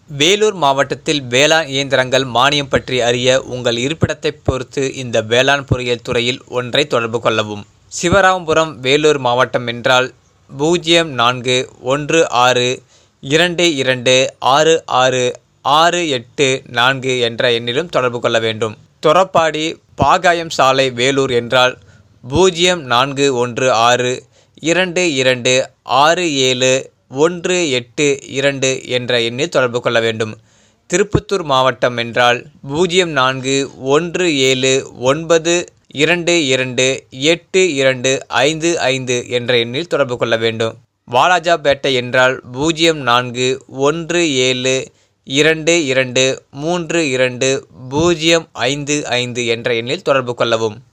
வேலூர் மாவட்டத்தில் வேளாண் இயந்திரங்கள் மானியம் பற்றி அறிய உங்கள் இருப்பிடத்தைப் பொறுத்து இந்த வேளாண் பொறியியல் துறையில் ஒன்றை தொடர்பு கொள்ளவும் சிவராமபுரம் வேலூர் மாவட்டம் என்றால் பூஜ்ஜியம் நான்கு ஒன்று ஆறு இரண்டு இரண்டு ஆறு ஆறு ஆறு எட்டு நான்கு என்ற எண்ணிலும் தொடர்பு கொள்ள வேண்டும் தொரப்பாடி பாகாயம் சாலை வேலூர் என்றால் பூஜ்ஜியம் நான்கு ஒன்று ஆறு இரண்டு இரண்டு ஆறு ஏழு ஒன்று எட்டு இரண்டு என்ற எண்ணில் தொடர்பு கொள்ள வேண்டும் திருப்பத்தூர் மாவட்டம் என்றால் பூஜ்ஜியம் நான்கு ஒன்று ஏழு ஒன்பது இரண்டு இரண்டு எட்டு இரண்டு ஐந்து ஐந்து என்ற எண்ணில் தொடர்பு கொள்ள வேண்டும் வாலாஜாபேட்டை என்றால் பூஜ்ஜியம் நான்கு ஒன்று ஏழு இரண்டு இரண்டு மூன்று இரண்டு பூஜ்ஜியம் ஐந்து ஐந்து என்ற எண்ணில் தொடர்பு கொள்ளவும்